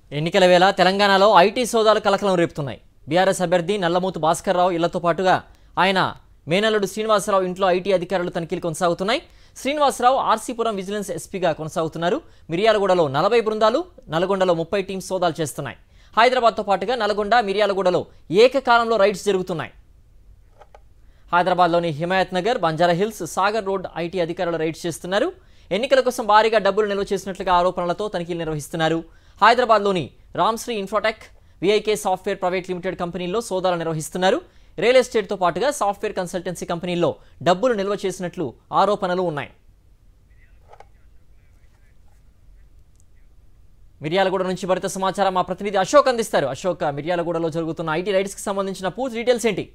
ఎన్నికల వేళ తెలంగాణలో ఐటీ సోదాలు కలకలం రేపుతున్నాయి బీఆర్ఎస్ అభ్యర్థి నల్లమూతు భాస్కర్ రావు ఇళ్లతో పాటుగా ఆయన మేనల్లుడు శ్రీనివాసరావు ఇంట్లో ఐటీ అధికారులు తనిఖీలు కొనసాగుతున్నాయి శ్రీనివాసరావు ఆర్సీపురం విజిలెన్స్ ఎస్పీగా కొనసాగుతున్నారు మిర్యాలగూడలో నలభై బృందాలు నల్గొండలో ముప్పై టీం సోదాలు చేస్తున్నాయి హైదరాబాద్తో పాటుగా నల్గొండ మిర్యాలగూడలో ఏకకాలంలో రైడ్స్ జరుగుతున్నాయి హైదరాబాద్లోని Himayat Nagar Banjara Hills Sagar Road IT అధికారులు రైడ్స్ చేస్తున్నారు ఎన్నికల కోసం భారీగా డబ్బులు నిల్వ చేసినట్లుగా ఆరోపణలతో తనిఖీలు నిర్వహిస్తున్నారు హైదరాబాద్లోని Ramshree Infotech VIK software private limited కంపెనీల్లో సోదాలు నిర్వహిస్తున్నారు రియల్ ఎస్టేట్తో పాటుగా సాఫ్ట్వేర్ కన్సల్టెన్సీ కంపెనీల్లో డబ్బులు నిల్వ చేసినట్లు ఆరోపణలు ఉన్నాయి మిర్యాలగూడ నుంచి భరిత సమాచారం మా ప్రతినిధి అశోక్ అందిస్తారు అశోక్ మిర్యాలగూడలో జరుగుతున్న ఐటీ రైడ్స్కి సంబంధించిన పూర్తి డీటెయిల్స్ ఏంటి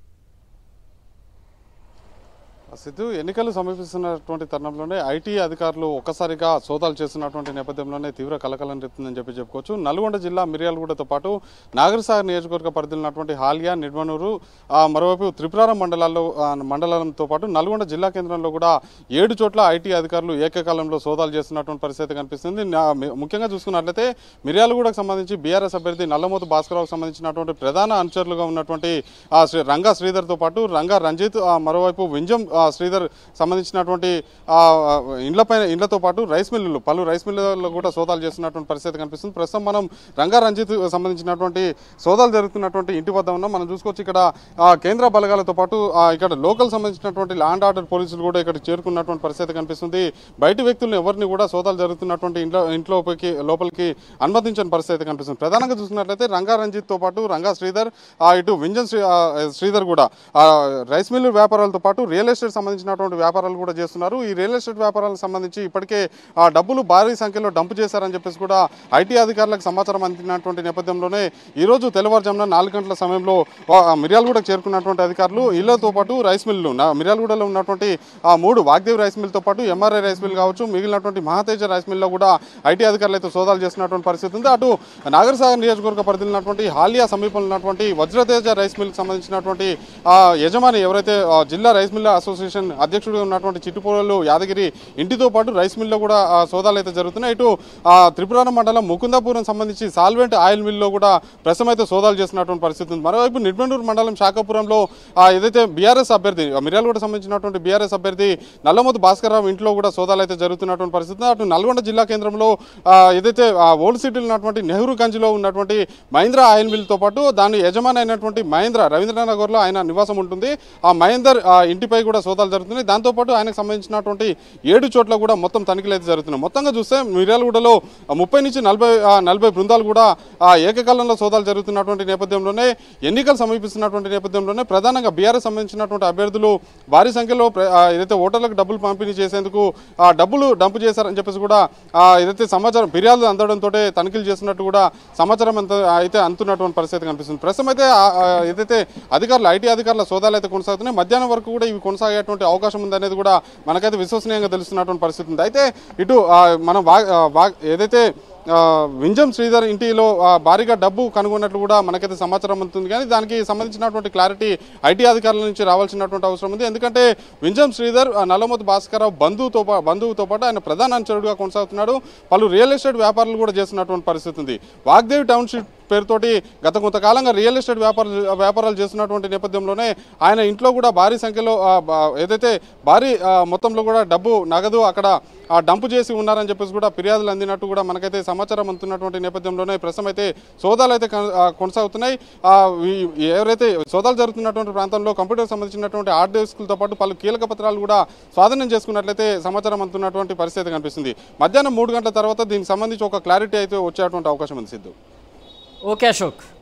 సిద్ధు ఎన్నికలు సమీపిస్తున్నటువంటి తరుణంలోనే ఐటీ అధికారులు ఒక్కసారిగా సోదాలు చేస్తున్నటువంటి నేపథ్యంలోనే తీవ్ర కలకలం రేపుతుందని చెప్పి చెప్పుకోవచ్చు నల్గొండ జిల్లా మిర్యాలగూడతో పాటు నాగరసాగర్ నియోజకవర్గ పరిధిలో ఉన్నటువంటి హాలియా నిర్మనూరు ఆ, మరోవైపు త్రిపురారం మండలాల్లో ఆ, మండలంతో పాటు నల్గొండ జిల్లా కేంద్రంలో కూడా ఏడు చోట్ల ఐటీ అధికారులు ఏకకాలంలో సోదాలు చేస్తున్నటువంటి పరిస్థితి కనిపిస్తుంది నా- మి- ముఖ్యంగా చూసుకున్నట్లయితే మిర్యాలగూడకు సంబంధించి బీఆర్ఎస్ అభ్యర్థి నల్లమోతు భాస్కరరావుకు సంబంధించినటువంటి ప్రధాన అనుచరులుగా ఉన్నటువంటి ఆ, శ్రీ రంగా శ్రీధర్తో పాటు రంగా రంజిత్ ఆ, మరోవైపు వింజం ఆ, శ్రీధర్ సంబంధించినటువంటి ఆ, ఆ, ఇండ్లపైన ఇండ్లతో పాటు రైస్ మిల్లులు పలు రైస్ మిల్లుల్లో కూడా సోదాలు చేస్తున్నటువంటి పరిస్థితి కనిపిస్తుంది ప్రస్తుతం మనం రంగా రంజిత్ సంబంధించినటువంటి సోదాలు జరుగుతున్నటువంటి ఇంటి వద్ద ఉన్నాం మనం చూసుకోవచ్చు ఇక్కడ ఆ, కేంద్ర బలగాలతో పాటు ఆ, ఇక్కడ లోకల్ సంబంధించినటువంటి ల్యాండ్ ఆర్డర్ పోలీసులు కూడా ఇక్కడ చేరుకున్నటువంటి పరిస్థితి కనిపిస్తుంది బయట వ్యక్తులను ఎవరిని కూడా సోదాలు జరుగుతున్నటువంటి ఇంట్లో ఇంట్లోకి లోపలికి అనుమతించని పరిస్థితి కనిపిస్తుంది ప్రధానంగా చూసుకున్నట్లయితే రంగా రంజిత్ తో పాటు రంగా శ్రీధర్ ఆ, ఇటు వింజన్ శ్రీ- ఆ, శ్రీధర్ కూడా ఆ, రైస్ మిల్లు వ్యాపారాలతో పాటు రియల్ ఎస్టేట్ సంబంధించినటువంటి వ్యాపారాలు కూడా చేస్తున్నారు ఈ రియల్ ఎస్టేట్ వ్యాపారాలకు సంబంధించి ఇప్పటికే ఆ డబ్బులు భారీ సంఖ్యలో డంప్ చేశారని చెప్పేసి కూడా ఐటీ అధికారులకు సమాచారం అందినటువంటి నేపథ్యంలోనే ఈ రోజు తెల్లవారుజామున నాలుగు గంటల సమయంలో ఆ, మిర్యాలగూడకు చేరుకున్నటువంటి అధికారులు ఇళ్లతో పాటు రైస్ మిల్లు నా- మిర్యాలగూడలో ఉన్నటువంటి ఆ మూడు వాగ్దేవ్ రైస్ మిల్తో పాటు ఎంఆర్ఐ రైస్ మిల్ కావచ్చు మిగిలినటువంటి మహాతేజ రైస్ మిల్లో కూడా ఐటీ అధికారులు అయితే సోదాలు చేస్తున్నటువంటి పరిస్థితి ఉంది అటు నాగరసాగర్ నియోజకవర్గ పరిధిలో ఉన్నటువంటి హాలియా సమీపంలో ఉన్నటువంటి వజ్రతేజ రైస్ మిల్కి సంబంధించినటువంటి ఆ, యజమాని ఎవరైతే ఆ, జిల్లా రైస్ మిల్ అసోసియేషన్ అధ్యక్షుడిగా ఉన్నటువంటి చిట్టుపోలు యాదగిరి ఇంటితో పాటు రైస్ మిల్లో కూడా ఆ, సోదాలు అయితే జరుగుతున్నాయి ఇటు ఆ, త్రిపురారం మండలం ముకుందాపురం సంబంధించి సాల్వెంట్ ఆయిల్ మిల్లో కూడా ప్రస్తుతం అయితే సోదాలు చేస్తున్నటువంటి పరిస్థితి ఉంది మరోవైపు నిర్మనూరు మండలం శాఖాపురంలో ఆ, ఏదైతే బీఆర్ఎస్ అభ్యర్థి ఆ, మిర్యాలగూడ సంబంధించినటువంటి బీఆర్ఎస్ అభ్యర్థి నల్లమోతు భాస్కర్రావు ఇంట్లో కూడా సోదాలు అయితే జరుగుతున్నటువంటి పరిస్థితి ఉంది. అటు నల్గొండ జిల్లా కేంద్రంలో ఆ, ఏదైతే ఆ, ఓల్డ్ సిటీలో ఉన్నటువంటి నెహ్రూ గంజ్లో ఉన్నటువంటి మహేంద్ర ఆయిల్ మిల్తో పాటు దాని యజమాని అయినటువంటి మహేంద్ర రవీంద్రనగర్లో ఆయన నివాసం ఉంటుంది ఆ మహేందర్ ఆ, ఇంటిపై కూడా సోదాలు జరుగుతున్నాయి దాంతోపాటు ఆయనకు సంబంధించినటువంటి ఏడు చోట్ల కూడా మొత్తం తనిఖీలు అయితే జరుగుతున్నాయి మొత్తంగా చూస్తే మిర్యాలగూడలో ఆ, ముప్పై నుంచి నలభై ఆ, నలభై బృందాలు కూడా ఆ, ఏకకాలంలో సోదాలు జరుగుతున్నటువంటి నేపథ్యంలోనే ఎన్నికలు సమీపిస్తున్నటువంటి నేపథ్యంలోనే ప్రధానంగా బీఆర్ఎస్ సంబంధించినటువంటి అభ్యర్థులు భారీ సంఖ్యలో ప్ర- ఆ, ఏదైతే ఓటర్లకు డబ్బులు పంపిణీ చేసేందుకు ఆ డబ్బులు డంప్ చేశారని చెప్పేసి కూడా ఆ, ఏదైతే సమాచారం ఫిర్యాదులు అందడంతో తనిఖీలు చేస్తున్నట్టు కూడా సమాచారం అంత అయితే అందుతున్నటువంటి పరిస్థితి కనిపిస్తుంది ప్రస్తుతం అయితే ఆ, ఆ, ఏదైతే అధికారులు ఐటీ అధికారుల సోదాలు అయితే కొనసాగుతున్నాయి మధ్యాహ్నం వరకు కూడా ఇవి కొనసాగేటువంటి అవకాశం ఉందనేది కూడా మనకైతే విశ్వసనీయంగా తెలుస్తున్నటువంటి పరిస్థితి ఉంది అయితే ఇటు ఆ, మనం వా ఆ, వా ఏదైతే ఆ, వింజం శ్రీధర్ ఇంటిలో ఆ, భారీగా డబ్బు కనుగొన్నట్లు కూడా మనకైతే సమాచారం అందుతుంది కానీ దానికి సంబంధించినటువంటి క్లారిటీ ఐటీ అధికారుల నుంచి రావాల్సినటువంటి అవసరం ఉంది ఎందుకంటే వింజం శ్రీధర్ ఆ, నల్లమోతు భాస్కరరావు బంధువుతో పా- బంధువుతో పాటు ఆయన ప్రధాన అనుచరుడుగా కొనసాగుతున్నాడు పలు రియల్ ఎస్టేట్ వ్యాపారాలు కూడా చేస్తున్నటువంటి పరిస్థితి ఉంది వాగ్దేవి టౌన్షిప్ పేరుతోటి గత కొంతకాలంగా రియల్ ఎస్టేట్ వ్యాపారాలు వ్యాపారాలు చేస్తున్నటువంటి నేపథ్యంలోనే ఆయన ఇంట్లో కూడా భారీ సంఖ్యలో ఆ, బా- ఏదైతే భారీ ఆ, మొత్తంలో కూడా డబ్బు నగదు అక్కడ ఆ, డంపు చేసి ఉన్నారని చెప్పేసి కూడా ఫిర్యాదులు అందినట్టు కూడా మనకైతే సమాచారం అందుతున్నటువంటి నేపథ్యంలోనే ప్రస్తుతం అయితే సోదాలు అయితే కొన- ఆ, కొనసాగుతున్నాయి ఆ, ఈ- ఎవరైతే సోదాలు జరుగుతున్నటువంటి ప్రాంతంలో కంప్యూటర్ సంబంధించినటువంటి హార్డ్ డిస్కులతో పాటు పలు కీలక పత్రాలు కూడా స్వాధీనం చేసుకున్నట్లయితే సమాచారం అందుతున్నటువంటి పరిస్థితి కనిపిస్తుంది మధ్యాహ్నం మూడు గంటల తర్వాత దీనికి సంబంధించి ఒక క్లారిటీ అయితే వచ్చేటువంటి అవకాశం ఉంది సిద్ధు ఓకే అశోక్